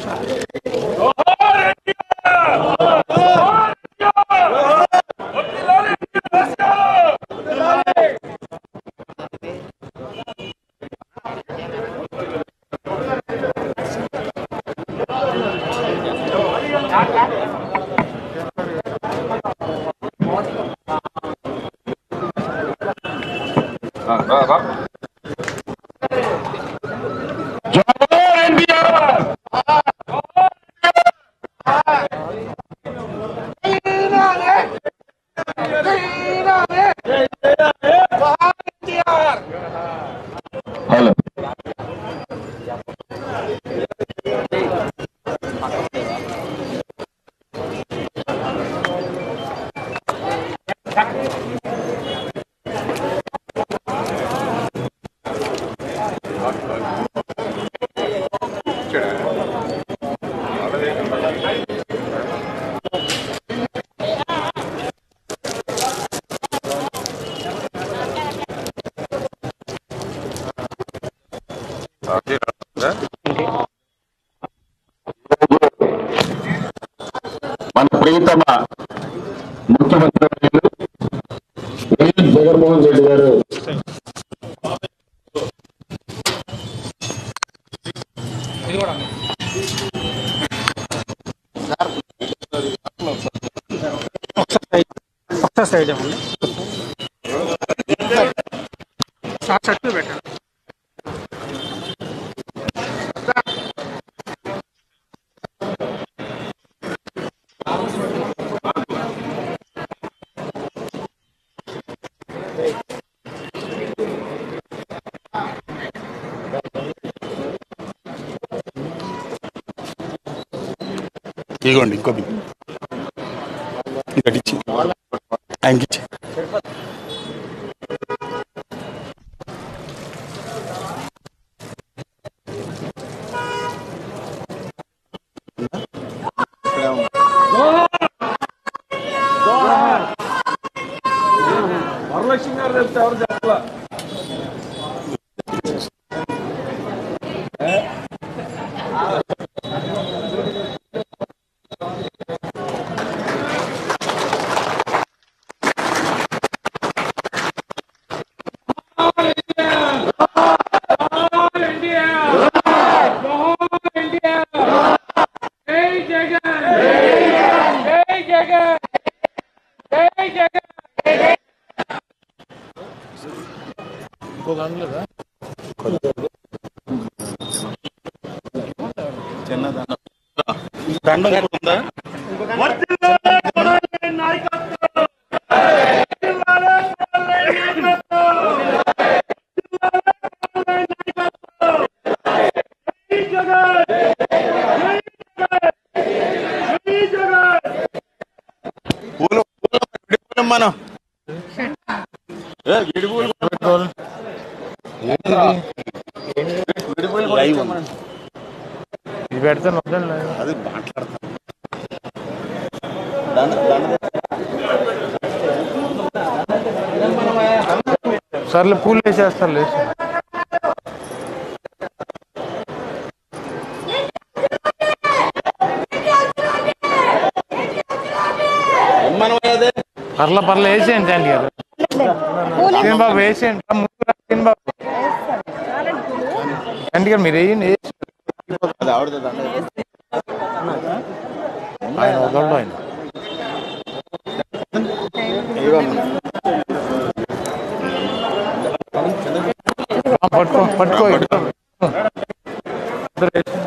Hello మన ప్రియతమ ముఖ్యమంత్రి వర్యులు వైఎస్ జగన్మోహన్ రెడ్డి గారు ఒకసారి సైడ్ ఇవ్వండి షార్ట్ షర్ట్ పెట్టండి ఇదిగోండి ఇంకో బిల్ ఇక్కడిచ్చి ఆయనకి ఇచ్చి వరలక్ష్మి గారు చెప్తే ఎవరు చెప్పాల చిన్న దండం దండం కూడా ఉందా పూలు పూలు విడిపోయినాం మనం ఏ, విడి పూలు కూడా పెట్టుకోవాలి. విడి పూలు కూడా ఇచ్చాం మనం. ఇది పెడతాను వద్దండి అది మాట్లాడతాం దండ దండ సర్లే పూలు వేసేస్తారు లేచి మనం అదే పర్ల పర్ల వేసేయండి ఆంటీ గారు సీన్ బాబు వేసేయండి రా, ముందు రా, సీన్ బాబు ఆంటీ గారు మీరు వేయండి వేసి. అది ఆవిడదే దండ ఆయన వదలడు ఆయన ఆ, పట్టుకో పట్టుకో ఇద్దరు వేసేయండి.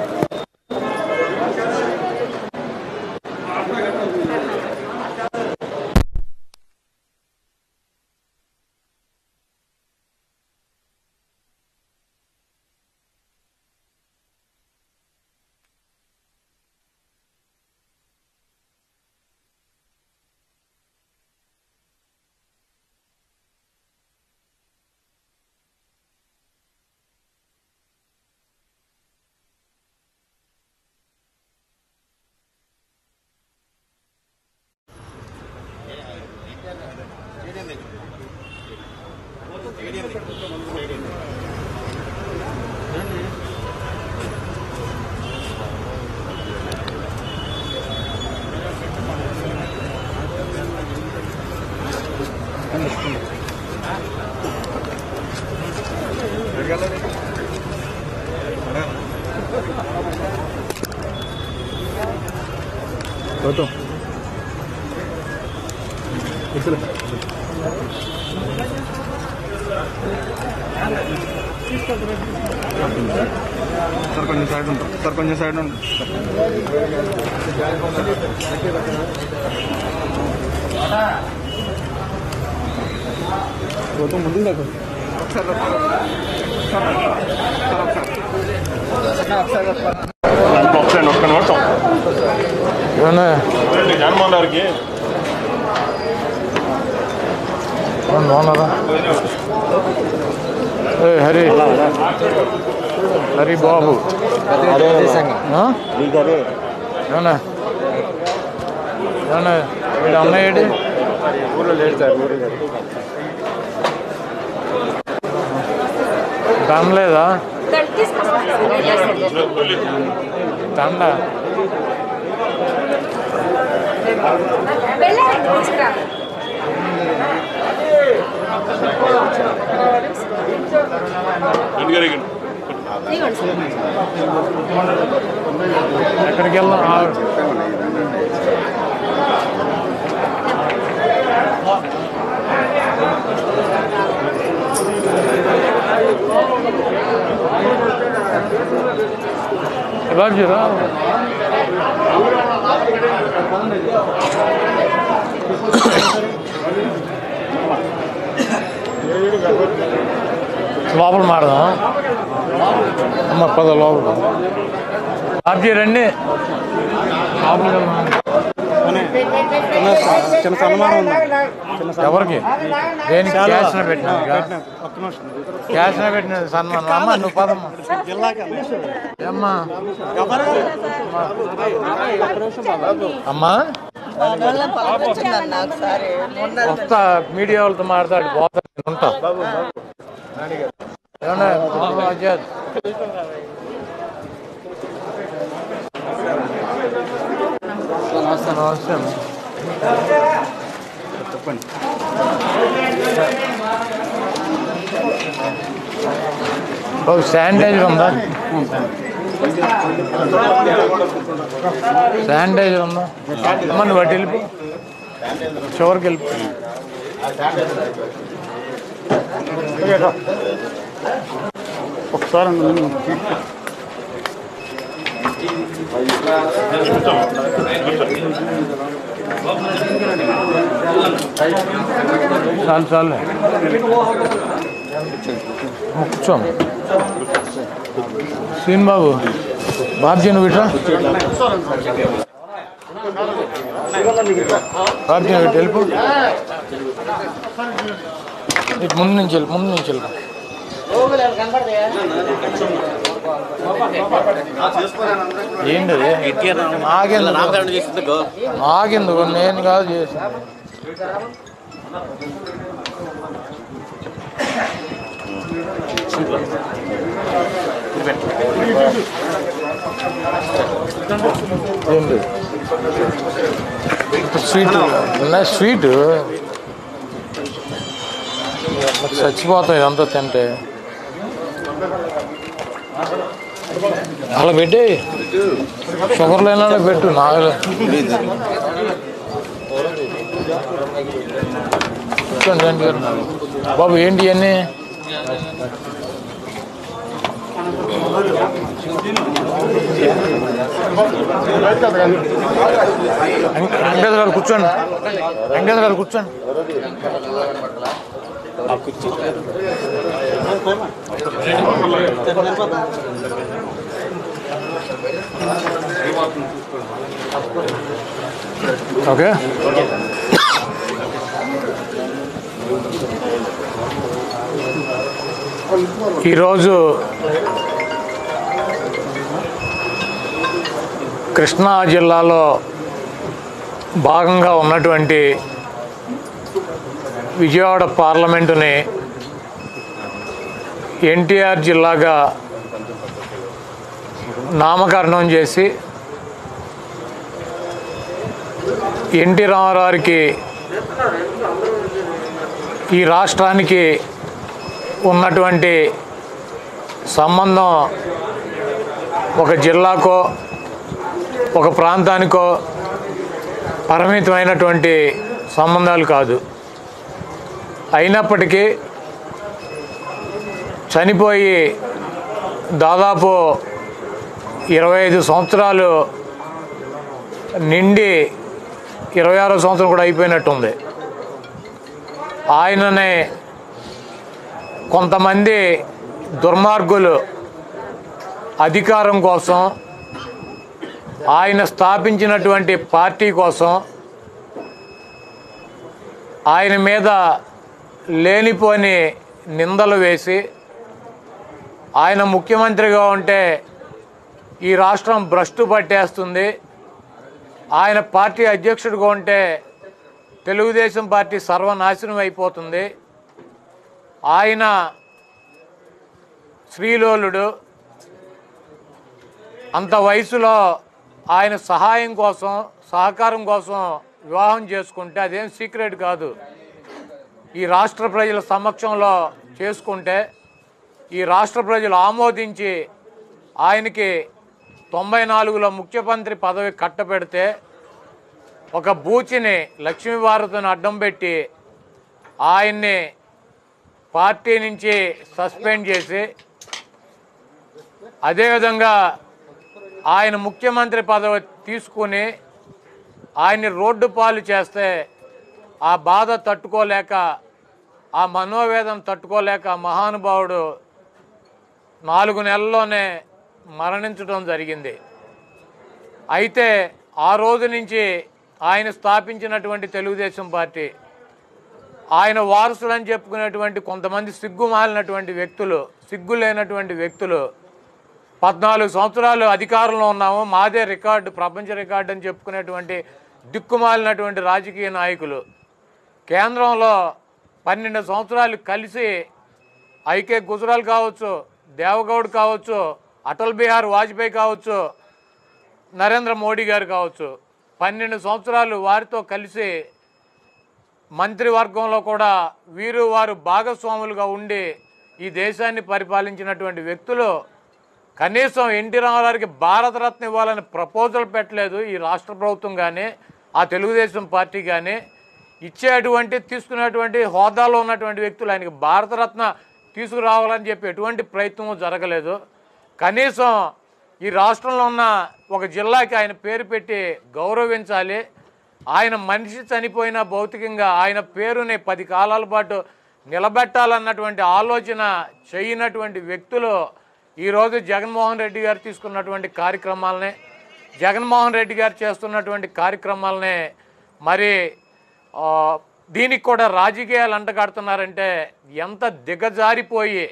సార్ కొంచెం సైడ్ ఉంటారు సార్ కొంచెం సైడ్ ఉంటారు గౌతమ్ ముందుకు దాకా ఒకసారి రా. సార్ ఒకసారి ఒకసారి ఒక్క నిమిషం ఏమన్నా జగన్మోహన్ గారికి బాగున్నారా ఏ హరి హరి బాబు ఆ? ఏమన్నా ఏమన్నా వీడు అన్నయ్య ఏడి ఊళ్ళో లేడు సార్ ఊరు దండలేదా దండ ఎక్కడికి వెళ్దాం ఆ, బాబుజీ రా లోపల మాడదాం అమ్మ పద లోపల బాబుజీ రండి లోపలికి వెళ్దాం చిన్న సన్మానం ఉంది ఎవరికి దేనికి క్యాష్ పెట్టినా ఒక్క నిమిషం క్యాష్ పెట్టిన సన్మానం అమ్మ నువ్వు పదమ్మా ఏమ్మా అమ్మా వస్తా మీడియా వాళ్ళతో మాట్లాడి పోతా నేను ఉంటా ఏమన్నా ఆజాద్ నమస్తే నమస్తే చెప్పండి ఓ శానిటైజర్ ఉందా శానిటైజర్ ఉందా అమ్మ నువ్వు అటు వెళ్ళిపో చివరికి వెళ్ళిపో ఒకసారి అందులో చాలు చాలు కూర్చోం సీన్ బాబు బాబ్జీ నువ్వు ఇట్రా బాబ్జీ నువ్వు ఇటు వెళ్ళిపో ఇటు ముందు నుంచి వెళ్ళి ముందు నుంచి వెళ్ళి ఏంటి అది? నాకెందుకు నాకెందుకు నేను కాదు చేసి ఏంటి స్వీట్ ఉన్నాయి స్వీట్ చచ్చిపోతాయి ఇదంతా తింటే అలా పెట్టి షుగర్ లేని వాళ్ళకి పెట్టు నాకు కూర్చోండి రండి గారు. బాబు ఏంటి అన్నీ వెంకటేశ్వర గారు కూర్చోండి వెంకటేశ్వర గారు కూర్చోండి ఓకే ఈరోజు కృష్ణా జిల్లాలో భాగంగా ఉన్నటువంటి విజయవాడ పార్లమెంటుని ఎన్టీఆర్ జిల్లాగా నామకరణం చేసి ఎన్టీ రామారావుకి ఈ రాష్ట్రానికి ఉన్నటువంటి సంబంధం ఒక జిల్లాకో ఒక ప్రాంతానికో పరిమితమైనటువంటి సంబంధాలు కాదు అయినప్పటికీ చనిపోయి దాదాపు ఇరవై ఐదు సంవత్సరాలు నిండి ఇరవై ఆరో సంవత్సరం కూడా అయిపోయినట్టుంది ఆయననే కొంతమంది దుర్మార్గులు అధికారం కోసం ఆయన స్థాపించినటువంటి పార్టీ కోసం ఆయన మీద లేనిపోని నిందలు వేసి ఆయన ముఖ్యమంత్రిగా ఉంటే ఈ రాష్ట్రం భ్రష్టు పట్టేస్తుంది ఆయన పార్టీ అధ్యక్షుడిగా ఉంటే తెలుగుదేశం పార్టీ సర్వనాశనం అయిపోతుంది ఆయన శ్రీలోలుడు అంత వయసులో ఆయన సహాయం కోసం సహకారం కోసం వివాహం చేసుకుంటే అదేం సీక్రెట్ కాదు ఈ రాష్ట్ర ప్రజల సమక్షంలో చేసుకుంటే ఈ రాష్ట్ర ప్రజలు ఆమోదించి ఆయనకి తొంభై నాలుగులో ముఖ్యమంత్రి పదవి కట్టపెడితే ఒక బూచిని లక్ష్మీభారతిని అడ్డం పెట్టి ఆయన్ని పార్టీ నుంచి సస్పెండ్ చేసి అదేవిధంగా ఆయన ముఖ్యమంత్రి పదవి తీసుకుని ఆయన్ని రోడ్డు పాలు చేస్తే ఆ బాధ తట్టుకోలేక ఆ మనోవేదన తట్టుకోలేక ఆ మహానుభావుడు నాలుగు నెలల్లోనే మరణించడం జరిగింది అయితే ఆ రోజు నుంచి ఆయన స్థాపించినటువంటి తెలుగుదేశం పార్టీ ఆయన వారసులని చెప్పుకునేటువంటి కొంతమంది సిగ్గుమాలినటువంటి వ్యక్తులు సిగ్గు లేనటువంటి వ్యక్తులు పద్నాలుగు సంవత్సరాలు అధికారంలో ఉన్నాము మాదే రికార్డు ప్రపంచ రికార్డు అని చెప్పుకునేటువంటి దిక్కుమాలినటువంటి రాజకీయ నాయకులు కేంద్రంలో పన్నెండు సంవత్సరాలు కలిసి ఐకే గుజరాల్ కావచ్చు దేవగౌడ్ కావచ్చు అటల్ బిహార్ వాజ్పేయి కావచ్చు నరేంద్ర మోడీ గారు కావచ్చు పన్నెండు సంవత్సరాలు వారితో కలిసి మంత్రివర్గంలో కూడా వీరు వారు భాగస్వాములుగా ఉండి ఈ దేశాన్ని పరిపాలించినటువంటి వ్యక్తులు కనీసం ఎన్టీ రామారావుకి భారతరత్న ఇవ్వాలని ప్రపోజల్ పెట్టలేదు ఈ రాష్ట్ర ప్రభుత్వం కానీ ఆ తెలుగుదేశం పార్టీ కానీ ఇచ్చేటువంటి తీసుకునేటువంటి హోదాలో ఉన్నటువంటి వ్యక్తులు ఆయనకి భారతరత్న తీసుకురావాలని చెప్పి ఎటువంటి ప్రయత్నం జరగలేదు కనీసం ఈ రాష్ట్రంలో ఉన్న ఒక జిల్లాకి ఆయన పేరు పెట్టి గౌరవించాలి ఆయన మనిషి చనిపోయిన భౌతికంగా ఆయన పేరుని పది కాలాల పాటు నిలబెట్టాలన్నటువంటి ఆలోచన చేయనటువంటి వ్యక్తులు ఈరోజు జగన్మోహన్ రెడ్డి గారు తీసుకున్నటువంటి కార్యక్రమాలనే జగన్మోహన్ రెడ్డి గారు చేస్తున్నటువంటి కార్యక్రమాలనే మరి ఆ, దీనికి కూడా రాజకీయాలు అంటగడుతున్నారంటే ఎంత దిగజారిపోయి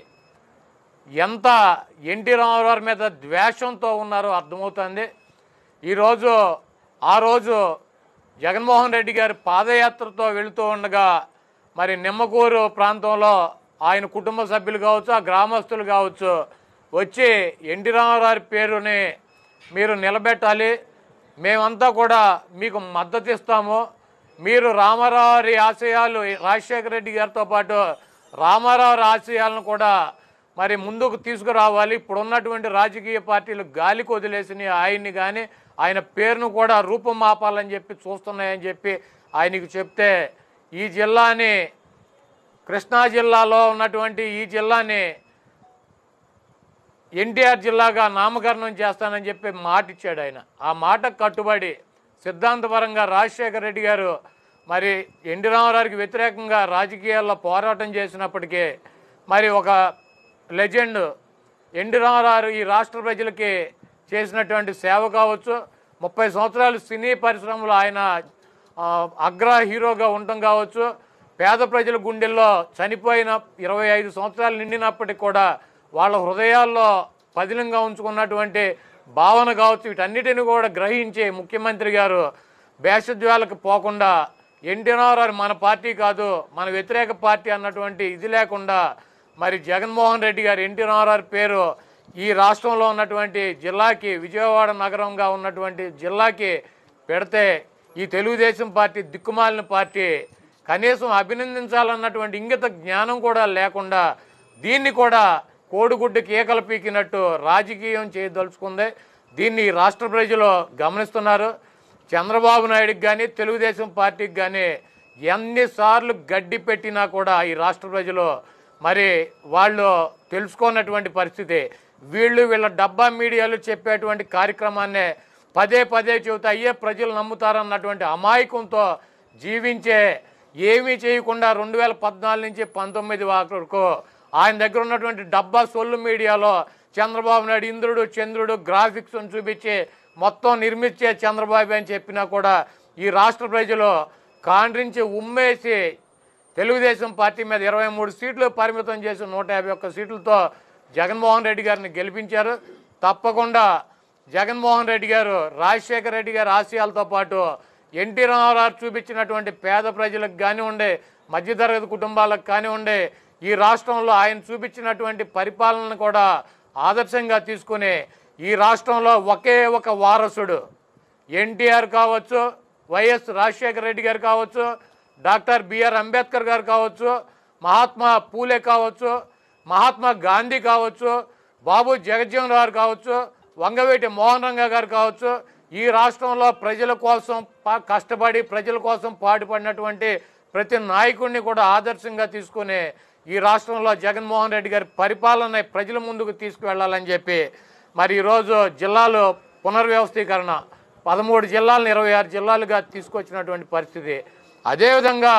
ఎంత ఎన్టీ రామారావు మీద ద్వేషంతో ఉన్నారో అర్థమవుతుంది ఈరోజు ఆ రోజు జగన్మోహన్ రెడ్డి గారి పాదయాత్రతో వెళుతూ ఉండగా మరి నిమ్మకూరు ప్రాంతంలో ఆయన కుటుంబ సభ్యులు కావచ్చు ఆ గ్రామస్తులు కావచ్చు వచ్చి ఎన్టీ రామారావు పేరుని మీరు నిలబెట్టాలి మేమంతా కూడా మీకు మద్దతు ఇస్తాము మీరు రామారావు ఆశయాలు రాజశేఖర రెడ్డి గారితో పాటు రామారావు ఆశయాలను కూడా మరి ముందుకు తీసుకురావాలి ఇప్పుడు ఉన్నటువంటి రాజకీయ పార్టీలు గాలికి వదిలేసిన ఆయన్ని కానీ ఆయన పేరును కూడా రూపం మాపాలని చెప్పి చూస్తున్నాయని చెప్పి ఆయనకు చెప్తే ఈ జిల్లాని కృష్ణా జిల్లాలో ఉన్నటువంటి ఈ జిల్లాని ఎన్టీఆర్ జిల్లాగా నామకరణం చేస్తానని చెప్పి మాట ఇచ్చాడు ఆయన ఆ మాట కట్టుబడి సిద్ధాంతపరంగా రాజశేఖర రెడ్డి గారు మరి ఎన్టీ రామారావుకి వ్యతిరేకంగా రాజకీయాల్లో పోరాటం చేసినప్పటికీ మరి ఒక లెజెండ్ ఎన్టీ రామారావు ఈ రాష్ట్ర ప్రజలకి చేసినటువంటి సేవ కావచ్చు ముప్పై సంవత్సరాలు సినీ పరిశ్రమలో ఆయన ఆ, అగ్ర హీరోగా ఉండటం కావచ్చు పేద ప్రజల గుండెల్లో చనిపోయిన ఇరవై ఐదు సంవత్సరాలు నిండినప్పటికీ కూడా వాళ్ళ హృదయాల్లో పదిలంగా ఉంచుకున్నటువంటి భావన కావచ్చు వీటన్నిటిని కూడా గ్రహించి ముఖ్యమంత్రి గారు భేషజ్వాలకు పోకుండా ఎన్టీ రామారావు మన పార్టీ కాదు మన వ్యతిరేక పార్టీ అన్నటువంటి ఇది లేకుండా మరి జగన్మోహన్ రెడ్డి గారు ఎన్టీ రామారావు పేరు ఈ రాష్ట్రంలో ఉన్నటువంటి జిల్లాకి విజయవాడ నగరంగా ఉన్నటువంటి జిల్లాకి పెడితే ఈ తెలుగుదేశం పార్టీ దిక్కుమాలిన పార్టీ కనీసం అభినందించాలన్నటువంటి ఇంగిత జ్ఞానం కూడా లేకుండా దీన్ని కూడా కోడిగుడ్డు కేకలు పీకినట్టు రాజకీయం చేయదలుచుకుంది దీన్ని ఈ రాష్ట్ర ప్రజలు గమనిస్తున్నారు చంద్రబాబు నాయుడుకి కానీ తెలుగుదేశం పార్టీకి కానీ ఎన్నిసార్లు గడ్డి పెట్టినా కూడా ఈ రాష్ట్ర ప్రజలు మరి వాళ్ళు తెలుసుకున్నటువంటి పరిస్థితి వీళ్ళు వీళ్ళ డబ్బా మీడియాలు చెప్పేటువంటి కార్యక్రమాన్నే పదే పదే చెబుతా అయ్యే ప్రజలు నమ్ముతారన్నటువంటి అమాయకంతో జీవించే ఏమీ చేయకుండా రెండు వేల పద్నాలుగు నుంచి పంతొమ్మిది వరకు ఆయన దగ్గర ఉన్నటువంటి డబ్బా సొల్లు మీడియాలో చంద్రబాబు నాయుడు ఇంద్రుడు చంద్రుడు గ్రాఫిక్స్ చూపించి మొత్తం నిర్మించే చంద్రబాబు అని చెప్పినా కూడా ఈ రాష్ట్ర ప్రజలు కాండ్రించి ఉమ్మేసి తెలుగుదేశం పార్టీ మీద ఇరవై మూడు సీట్లు పరిమితం చేసి నూట యాభై ఒక్క సీట్లతో జగన్మోహన్ రెడ్డి గారిని గెలిపించారు తప్పకుండా జగన్మోహన్ రెడ్డి గారు రాజశేఖర రెడ్డి గారి ఆశయాలతో పాటు ఎన్టీ రామారావు చూపించినటువంటి పేద ప్రజలకు కానివ్వండి మధ్యతరగతి కుటుంబాలకు కానివ్వండి ఈ రాష్ట్రంలో ఆయన చూపించినటువంటి పరిపాలనను కూడా ఆదర్శంగా తీసుకుని ఈ రాష్ట్రంలో ఒకే ఒక వారసుడు ఎన్టీఆర్ కావచ్చు వైఎస్ రాజశేఖర రెడ్డి గారు కావచ్చు డాక్టర్ బిఆర్ అంబేద్కర్ గారు కావచ్చు మహాత్మా పూలే కావచ్చు మహాత్మా గాంధీ కావచ్చు బాబు జగజ్జీవన్ రావు కావచ్చు వంగవేటి మోహన్ రంగ గారు కావచ్చు ఈ రాష్ట్రంలో ప్రజల కోసం పా- కష్టపడి ప్రజల కోసం పాటుపడినటువంటి ప్రతి నాయకుడిని కూడా ఆదర్శంగా తీసుకుని ఈ రాష్ట్రంలో జగన్మోహన్ రెడ్డి గారి పరిపాలన ప్రజల ముందుకు తీసుకువెళ్ళాలని చెప్పి మరి ఈరోజు జిల్లాలో పునర్వ్యవస్థీకరణ పదమూడు జిల్లాలను ఇరవై ఆరు జిల్లాలుగా తీసుకొచ్చినటువంటి పరిస్థితి అదేవిధంగా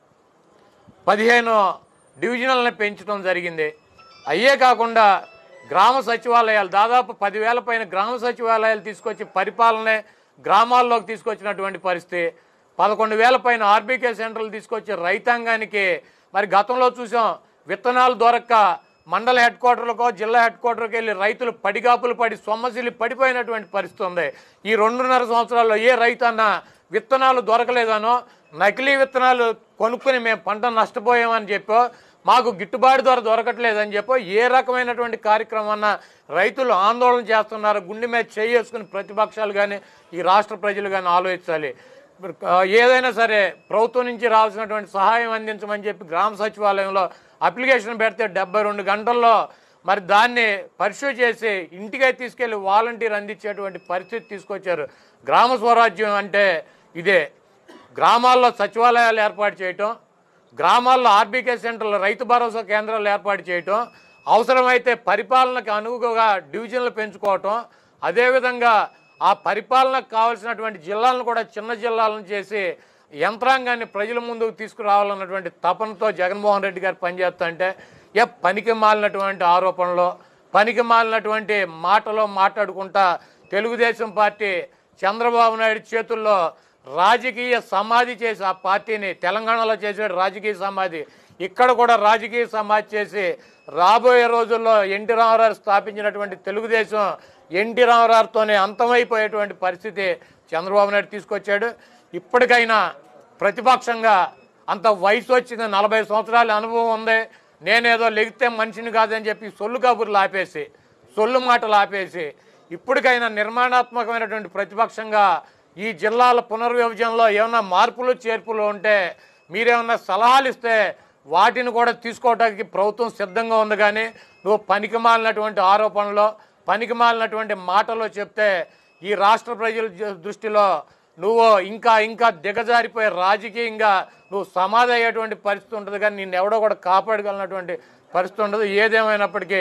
పదిహేను డివిజనల్ని పెంచడం జరిగింది అయ్యే కాకుండా గ్రామ సచివాలయాలు దాదాపు పదివేల పైన గ్రామ సచివాలయాలు తీసుకొచ్చి పరిపాలనే గ్రామాల్లోకి తీసుకొచ్చినటువంటి పరిస్థితి పదకొండు వేల పైన ఆర్బీకే సెంటర్లు తీసుకొచ్చి రైతాంగానికి మరి గతంలో చూసాం విత్తనాలు దొరక్క మండల హెడ్ క్వార్టర్లకో జిల్లా హెడ్ క్వార్టర్కి వెళ్ళి రైతులు పడిగాపులు పడి సొమ్మసిల్లి పడిపోయినటువంటి పరిస్థితి ఉంది ఈ రెండున్నర సంవత్సరాల్లో ఏ రైతన్నా విత్తనాలు దొరకలేదనో నకిలీ విత్తనాలు కొనుక్కుని మేము పంట నష్టపోయామని చెప్పో మాకు గిట్టుబాటు ధర దొరకట్లేదని చెప్పో ఏ రకమైనటువంటి కార్యక్రమాన్న రైతులు ఆందోళన చేస్తున్నారు గుండె మీద చేసుకుని ప్రతిపక్షాలు కానీ ఈ రాష్ట్ర ప్రజలు కానీ ఆలోచించాలి ఆ, ఏదైనా సరే ప్రభుత్వం నుంచి రావాల్సినటువంటి సహాయం అందించమని చెప్పి గ్రామ సచివాలయంలో అప్లికేషన్ పెడితే డెబ్బై రెండు గంటల్లో మరి దాన్ని పరిశు చేసి ఇంటికే తీసుకెళ్లి వాలంటీర్ అందించేటువంటి పరిస్థితి తీసుకొచ్చారు గ్రామ స్వరాజ్యం అంటే ఇదే గ్రామాల్లో సచివాలయాలు ఏర్పాటు చేయటం గ్రామాల్లో ఆర్బీకే సెంటర్లు రైతు భరోసా కేంద్రాలు ఏర్పాటు చేయటం అవసరమైతే పరిపాలనకు అనుగుగా డివిజన్లు పెంచుకోవటం అదేవిధంగా ఆ పరిపాలనకు కావాల్సినటువంటి జిల్లాలను కూడా చిన్న జిల్లాలను చేసి యంత్రాంగాన్ని ప్రజల ముందుకు తీసుకురావాలన్నటువంటి తపనతో జగన్మోహన్ రెడ్డి గారు పనిచేస్తుంటే ఏ పనికి మాలినటువంటి ఆరోపణలు పనికి మాలినటువంటి మాటలో మాట్లాడుకుంటా తెలుగుదేశం పార్టీ చంద్రబాబు నాయుడు చేతుల్లో రాజకీయ సమాధి చేసి ఆ పార్టీని తెలంగాణలో చేసాడు రాజకీయ సమాధి ఇక్కడ కూడా రాజకీయ సమాధి చేసి రాబోయే రోజుల్లో ఎన్టీ రామారావు స్థాపించినటువంటి తెలుగుదేశం ఎన్టీ రామారావుతోనే అంతమైపోయేటువంటి పరిస్థితి చంద్రబాబు నాయుడు తీసుకొచ్చాడు ఇప్పటికైనా ప్రతిపక్షంగా అంత వయసు వచ్చింది నలభై సంవత్సరాల అనుభవం ఉంది నేనేదో లెగితే మనిషిని కాదని చెప్పి సొల్లు కబుర్లు ఆపేసి సొల్లు మాటలు ఆపేసి ఇప్పటికైనా నిర్మాణాత్మకమైనటువంటి ప్రతిపక్షంగా ఈ జిల్లాల పునర్విభజనలో ఏమైనా మార్పులు చేర్పులు ఉంటే మీరేమన్నా సలహాలు ఇస్తే వాటిని కూడా తీసుకోవడానికి ప్రభుత్వం సిద్ధంగా ఉంది కానీ నువ్వు పనికిమాలినటువంటి ఆరోపణలు పనికిమాలినటువంటి మాటలు చెప్తే ఈ రాష్ట్ర ప్రజల జ- దృష్టిలో నువ్వు ఇంకా ఇంకా దిగజారిపోయే రాజకీయంగా నువ్వు సమాధి అయ్యేటువంటి పరిస్థితి ఉంటుంది కానీ నిన్ను ఎవడో కూడా కాపాడగలిగినటువంటి పరిస్థితి ఉండదు ఏదేమైనప్పటికీ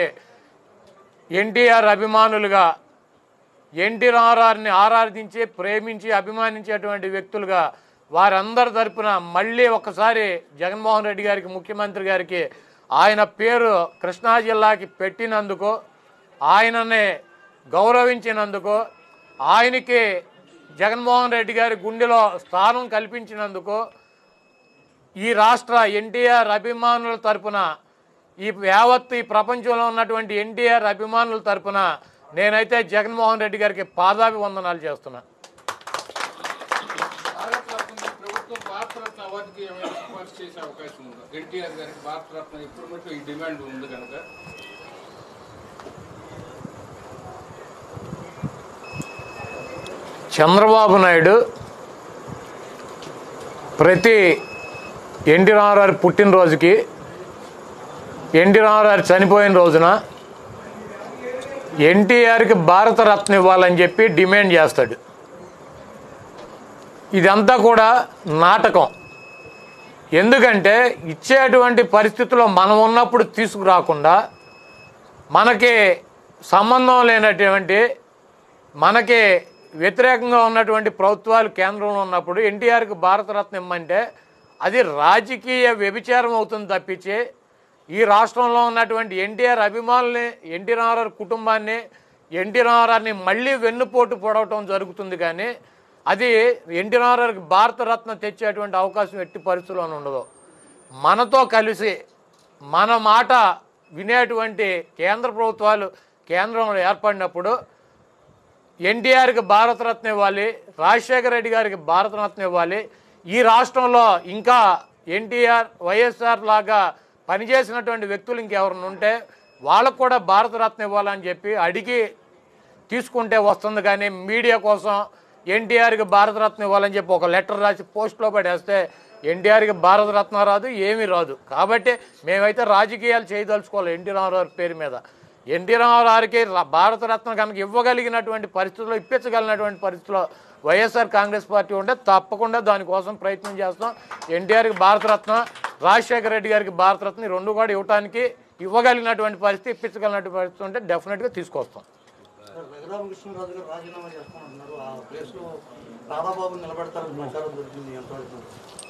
ఎన్టీఆర్ అభిమానులుగా ఎన్టీ రామారావుని ఆరాధించి ప్రేమించి అభిమానించేటువంటి వ్యక్తులుగా వారందరి తరపున మళ్ళీ ఒకసారి జగన్మోహన్ రెడ్డి గారికి ముఖ్యమంత్రి గారికి ఆయన పేరు కృష్ణా జిల్లాకి పెట్టినందుకు ఆయనని గౌరవించినందుకు ఆయనకి జగన్మోహన్ రెడ్డి గారి గుండెలో స్థానం కల్పించినందుకు ఈ రాష్ట్ర ఎన్టీఆర్ అభిమానుల తరపున ఈ యావత్తు ఈ ప్రపంచంలో ఉన్నటువంటి ఎన్టీఆర్ అభిమానుల తరపున నేనైతే జగన్మోహన్ రెడ్డి గారికి పాదాభివందనాలు చేస్తున్నా భారతరత్న ప్రభుత్వం భారతరత్న అవార్డుకి ఏమైనా సిఫార్సు చేసే అవకాశం ఉందా ఎన్టీఆర్ గారికి భారతరత్న ఇప్పుడు మటు ఈ డిమాండ్ ఉంది కనుక చంద్రబాబు నాయుడు ప్రతి ఎన్టీ రామారావు పుట్టినరోజుకి ఎన్టీ రామారావు చనిపోయిన రోజున ఎన్టీఆర్కి భారతరత్న ఇవ్వాలని చెప్పి డిమాండ్ చేస్తాడు ఇదంతా కూడా నాటకం ఎందుకంటే ఇచ్చేటువంటి పరిస్థితుల్లో మనం ఉన్నప్పుడు తీసుకురాకుండా మనకి సంబంధం లేనటువంటి మనకి వ్యతిరేకంగా ఉన్నటువంటి ప్రభుత్వాలు కేంద్రంలో ఉన్నప్పుడు ఎన్టీఆర్కి భారతరత్న ఇమ్మంటే అది రాజకీయ వ్యభిచారం అవుతుంది తప్పించి ఈ రాష్ట్రంలో ఉన్నటువంటి ఎన్టీఆర్ అభిమానుల్ని ఎన్టీ రామారావు కుటుంబాన్ని ఎన్టీ రామారావుని మళ్ళీ వెన్నుపోటు పొడవటం జరుగుతుంది కానీ అది ఎన్టీ రామారావుకి భారతరత్న తెచ్చేటువంటి అవకాశం ఎట్టి పరిస్థితుల్లోనూ ఉండదు మనతో కలిసి మన మాట వినేటువంటి కేంద్ర ప్రభుత్వాలు కేంద్రంలో ఏర్పడినప్పుడు ఎన్టీఆర్కి భారతరత్న ఇవ్వాలి రాజశేఖర రెడ్డి గారికి భారతరత్న ఇవ్వాలి ఈ రాష్ట్రంలో ఇంకా ఎన్టీఆర్ వైఎస్ఆర్ లాగా పనిచేసినటువంటి వ్యక్తులు ఇంకెవరైనా ఉంటే వాళ్ళకు కూడా భారతరత్న ఇవ్వాలని చెప్పి అడిగి తీసుకుంటే వస్తుంది కానీ మీడియా కోసం ఎన్టీఆర్కి భారతరత్న ఇవ్వాలని చెప్పి ఒక లెటర్ రాసి పోస్ట్లో పడేస్తే ఎన్టీఆర్కి భారతరత్న రాదు ఏమీ రాదు కాబట్టి మేమైతే రాజకీయాలు చేయదలుచుకోవాలి ఎన్టీ రామారావు పేరు మీద ఎన్టీ రామారావుకి ర- భారతరత్న కనుక ఇవ్వగలిగినటువంటి పరిస్థితుల్లో ఇప్పించగలిగినటువంటి పరిస్థితుల్లో వైఎస్ఆర్ కాంగ్రెస్ పార్టీ ఉంటే తప్పకుండా దానికోసం ప్రయత్నం చేస్తాం ఎన్టీఆర్కి భారతరత్న రాజశేఖర రెడ్డి గారికి భారతరత్న ఈ రెండు కూడా ఇవ్వడానికి ఇవ్వగలిగినటువంటి పరిస్థితి ఇప్పించగలిగినటువంటి పరిస్థితి ఉంటే డెఫినెట్గా తీసుకొస్తాం వెంకటరామకృష్ణరాజు గారు రాజీనామా చేస్తామంటున్నారు ఆ ప్లేస్ లో రాధాబాబు నిలబెడతారని ప్రచారం దొరికింది ఎంతవరకు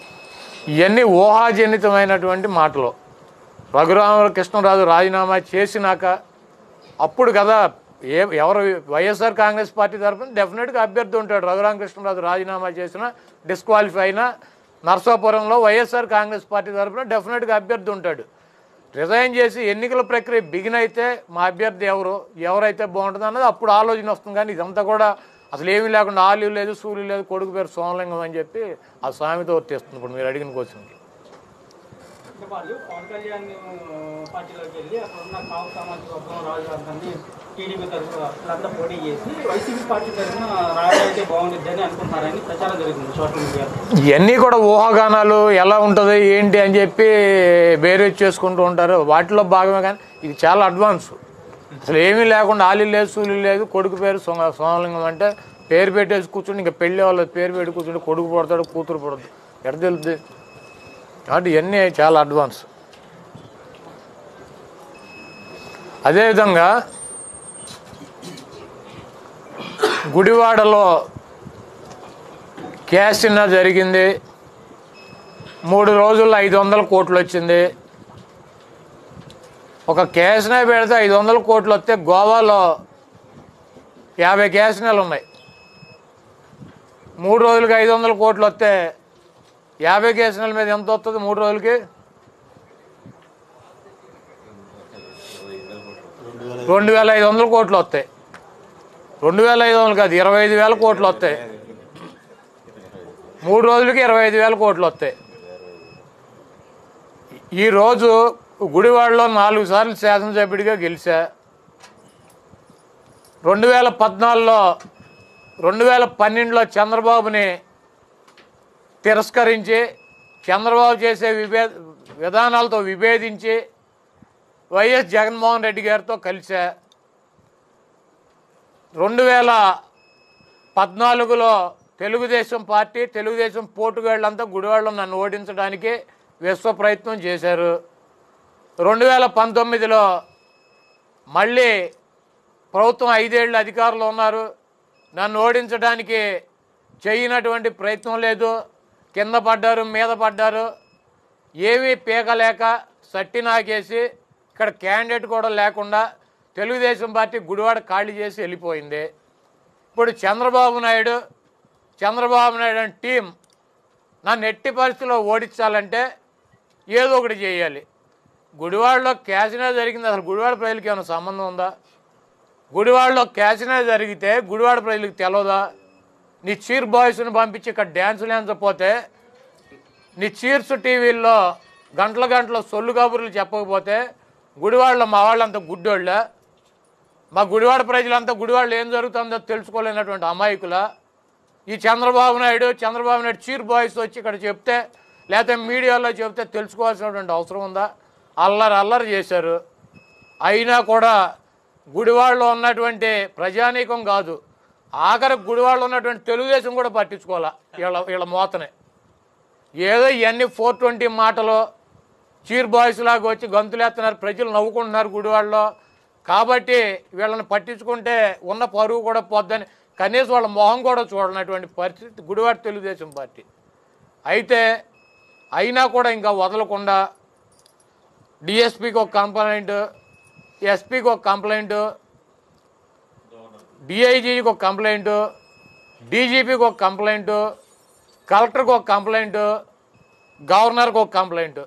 ఇవన్నీ ఊహాజనితమైనటువంటి మాటలు రఘురామకృష్ణరాజు రాజీనామా చేసినాక అప్పుడు కదా ఏ ఎవరు వైఎస్ఆర్ కాంగ్రెస్ పార్టీ తరఫున డెఫినెట్గా అభ్యర్థి ఉంటాడు రఘురామకృష్ణరాజు రాజీనామా చేసిన డిస్క్వాలిఫై అయినా నర్సాపురంలో వైఎస్ఆర్ కాంగ్రెస్ పార్టీ తరఫున డెఫినెట్గా అభ్యర్థి ఉంటాడు రిజైన్ చేసి ఎన్నికల ప్రక్రియ బిగిన్ అయితే మా అభ్యర్థి ఎవరు ఎవరైతే బాగుంటుంది అన్నది అప్పుడు ఆలోచన వస్తుంది కానీ ఇదంతా కూడా అసలు ఏమీ లేకుండా ఆలు లేదు సూర్యు లేదు కొడుకు పేరు సోమలింగం అని చెప్పి ఆ స్వామితో వర్తిస్తుంది ఇప్పుడు మీరు అడిగిన క్వశ్చన్కి అంటే వాళ్ళు పవన్ కళ్యాణ్ పార్టీలోకి వెళ్ళి అక్కడ ఉన్న కావు సామాజిక వర్గం రాజు అందరినీ టీడీపీ తరఫున వీళ్ళంతా పోటీ చేసి వైసీపీ పార్టీ తరఫున రాజు అయితే బాగుంటుంది అని అనుకుంటున్నారని ప్రచారం జరిగింది సోషల్ మీడియాలో ఇవన్నీ కూడా ఊహాగానాలు ఎలా ఉంటుంది ఏంటి అని చెప్పి బేరేజ్ చేసుకుంటూ ఉంటారు వాటిలో భాగమే కానీ ఇది చాలా అడ్వాన్స్ అసలు ఏమీ లేకుండా ఆలి లేదు సూలి లేదు కొడుకు పేరు సోమ సోమలింగం అంటే పేరు పెట్టేసి కూర్చుని ఇంకా పెళ్ళి వాళ్ళు పేరు పెట్టి కూర్చుంటే కొడుకు పుడతాడు కూతురు పుడతాడు ఎడ తెలుద్ది కాబట్టి ఇవన్నీ చాలా అడ్వాన్స్ అదేవిధంగా గుడివాడలో క్యాష్ ఇన్న జరిగింది మూడు రోజుల్లో ఐదు వందల కోట్లు వచ్చింది ఒక క్యాష్నే పెడితే ఐదు వందల కోట్లు వస్తే గోవాలో యాభై క్యాష్నేలు ఉన్నాయి మూడు రోజులకి ఐదు వందల కోట్లు వస్తే యాభై క్యాష్నేల మీద ఎంత వస్తుంది మూడు రోజులకి రెండు వేల ఐదు వందల కోట్లు వస్తాయి రెండు వేల ఐదు వందలు కాదు ఇరవై ఐదు వేల కోట్లు వస్తాయి మూడు రోజులకి ఇరవై ఐదు వేల కోట్లు వస్తాయి ఈరోజు గుడివాడలో నాలుగు సార్లు శాసనసభ్యుడిగా గెలిచా రెండు వేల పద్నాలుగులో రెండు వేల పన్నెండులో చంద్రబాబుని తిరస్కరించి చంద్రబాబు చేసే విభే విధానాలతో విభేదించి వైఎస్ జగన్మోహన్ రెడ్డి గారితో కలిసా రెండు వేల పద్నాలుగులో తెలుగుదేశం పార్టీ తెలుగుదేశం పోటుగాళ్ళంతా గుడివాడలో నన్ను ఓడించడానికి విశ్వ ప్రయత్నం చేశారు రెండు వేల పంతొమ్మిదిలో మళ్ళీ ప్రభుత్వం ఐదేళ్ళు అధికారులు ఉన్నారు నన్ను ఓడించడానికి చేయనటువంటి ప్రయత్నం లేదు కింద పడ్డారు మీద పడ్డారు ఏమీ పీకలేక సట్టి నాకేసి ఇక్కడ క్యాండిడేట్ కూడా లేకుండా తెలుగుదేశం పార్టీ గుడివాడ ఖాళీ చేసి వెళ్ళిపోయింది ఇప్పుడు చంద్రబాబు నాయుడు చంద్రబాబు నాయుడు అని టీం నన్ను ఎట్టి పరిస్థితిలో ఓడించాలంటే ఏదో ఒకటి చేయాలి గుడివాడలో క్యాసినో జరిగింది అసలు గుడివాడ ప్రజలకి ఏమైనా సంబంధం ఉందా గుడివాడలో క్యాసినో జరిగితే గుడివాడ ప్రజలకు తెలియదా నీ చీర్ బాయ్స్ని పంపించి ఇక్కడ డ్యాన్స్ లేకపోతే నీ చీర్స్ టీవీల్లో గంటల గంటల సొల్లు కబుర్లు చెప్పకపోతే గుడివాడలో మా వాళ్ళంతా గుడ్డోళ్ళ మా గుడివాడ ప్రజలంతా గుడివాడలో ఏం జరుగుతుందో తెలుసుకోలేనటువంటి అమాయకుల ఈ చంద్రబాబు నాయుడు చంద్రబాబు నాయుడు చీర్ బాయ్స్ వచ్చి ఇక్కడ చెప్తే లేకపోతే మీడియాలో చెప్తే తెలుసుకోవాల్సినటువంటి అవసరం ఉందా అల్లరి అల్లరి చేశారు అయినా కూడా గుడివాడలో ఉన్నటువంటి ప్రజానీకం కాదు ఆఖరి గుడివాళ్ళు ఉన్నటువంటి తెలుగుదేశం కూడా పట్టించుకోవాలా వీళ్ళ వీళ్ళ మోతనే ఏదో ఇవన్నీ ఫోర్ ట్వంటీ మాటలు చీర్ బాయ్స్ లాగా వచ్చి గంతులేస్తున్నారు ప్రజలు నవ్వుకుంటున్నారు గుడివాళ్ళలో కాబట్టి వీళ్ళని పట్టించుకుంటే ఉన్న పరువు కూడా పోద్దని కనీసం వాళ్ళ మొహం కూడా చూడనటువంటి పరిస్థితి గుడివాడ తెలుగుదేశం పార్టీ అయితే అయినా కూడా ఇంకా వదలకుండా డిఎస్పికి ఒక కంప్లైంట్ ఎస్పీకి ఒక కంప్లైంట్ డిఐజీకి ఒక కంప్లైంట్ డీజీపీకి ఒక కంప్లైంట్ కలెక్టర్కి ఒక కంప్లైంట్ గవర్నర్కి ఒక కంప్లైంట్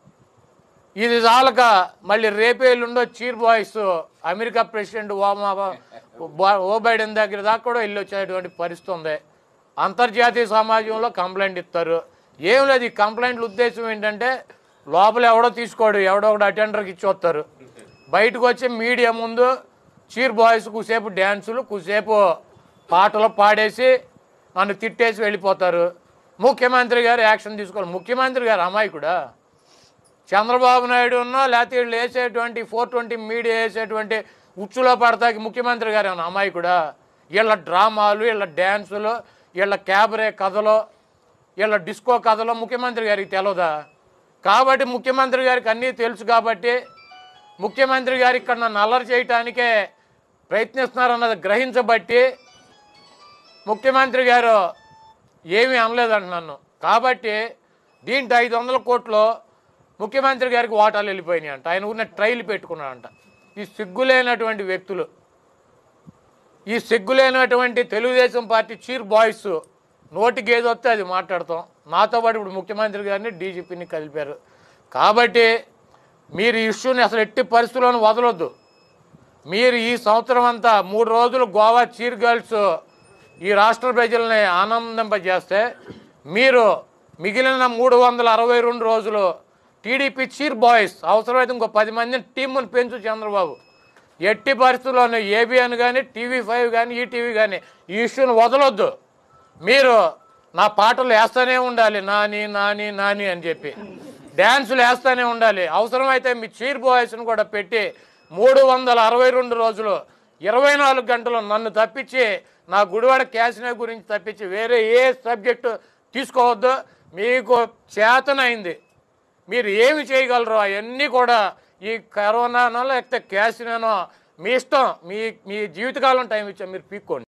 ఇది చాలక మళ్ళీ రేపే ఎల్లుండో చీర్ బాయ్స్ అమెరికా ప్రెసిడెంట్ ఓమా ఓ బైడెన్ దగ్గర దాకా కూడా వెళ్ళి వచ్చేటువంటి పరిస్థితి ఉంది అంతర్జాతీయ సమాజంలో కంప్లైంట్ ఇస్తారు ఏం లేదు ఈ కంప్లైంట్ల ఉద్దేశం ఏంటంటే లోపల ఎవడో తీసుకోడు ఎవడో ఒకటి అటెండర్కి ఇచ్చి వస్తారు బయటకు వచ్చి మీడియా ముందు చీర్ బాయ్స్ కుసేపు డ్యాన్సులు కుసేపు పాటలు పాడేసి నన్ను తిట్టేసి వెళ్ళిపోతారు ముఖ్యమంత్రి గారు యాక్షన్ తీసుకోవాలి ముఖ్యమంత్రి గారు అమాయకుడా చంద్రబాబు నాయుడు ఉన్నా లేకపోతే వీళ్ళు వేసేటువంటి ఫోర్ ట్వంటీ మీడియా వేసేటువంటి ఉచ్చులో పడతాకి ముఖ్యమంత్రి గారు ఏమన్నా అమాయకుడా వీళ్ళ డ్రామాలు వీళ్ళ డ్యాన్సులు వీళ్ళ క్యాబరే కథలు వీళ్ళ డిస్కో కథలు ముఖ్యమంత్రి గారికి తెలియదా కాబట్టి ముఖ్యమంత్రి గారికి అన్నీ తెలుసు కాబట్టి ముఖ్యమంత్రి గారు ఇక్కడ నన్ను అల్లరి చేయటానికే ప్రయత్నిస్తున్నారన్నది గ్రహించబట్టి ముఖ్యమంత్రి గారు ఏమీ అనలేదంట నన్ను కాబట్టి దీంట్లో ఐదు వందల కోట్లు ముఖ్యమంత్రి గారికి వాటాలు వెళ్ళిపోయినాయి అంట ఆయన ఉన్న ట్రైల్ పెట్టుకున్నాడంట ఈ సిగ్గులేనటువంటి వ్యక్తులు ఈ సిగ్గులేనటువంటి తెలుగుదేశం పార్టీ చీర్ బాయ్స్ నోటికి ఏది వస్తే అది మాట్లాడతాం నాతో పాటు ఇప్పుడు ముఖ్యమంత్రి గారిని డీజీపీని కలిపారు కాబట్టి మీరు ఈ ఇష్యూని అసలు ఎట్టి పరిస్థితుల్లోనూ వదలొద్దు మీరు ఈ సంవత్సరం అంతా మూడు రోజులు గోవా చీర్ గర్ల్స్ ఈ రాష్ట్ర ప్రజల్ని ఆనందింపజేస్తే మీరు మిగిలిన మూడు వందల అరవై రెండు రోజులు టీడీపీ చీర్ బాయ్స్ అవసరమైతే ఇంకో పది మందిని టీముని పెంచు చంద్రబాబు ఎట్టి పరిస్థితుల్లోనూ ఏబిఎన్ కానీ టీవీ ఫైవ్ కానీ ఈటీవీ కానీ ఈ ఇష్యూని వదలొద్దు మీరు నా పాటలు వేస్తూనే ఉండాలి నాని నాని నాని అని చెప్పి డ్యాన్సులు వేస్తూనే ఉండాలి అవసరమైతే మీ చీర్ బాయ్స్ని కూడా పెట్టి మూడు వందల అరవై రెండు రోజులు ఇరవై నాలుగు గంటలు నన్ను తప్పించి నా గుడివాడ క్యాసినే గురించి తప్పించి వేరే ఏ సబ్జెక్టు తీసుకోవద్దు మీకు చేతనైంది మీరు ఏమి చేయగలరు అవన్నీ కూడా ఈ కరోనానో లేకపోతే క్యాసినో మీ ఇష్టం మీ మీ జీవితకాలం టైం ఇచ్చా మీరు పీక్కోండి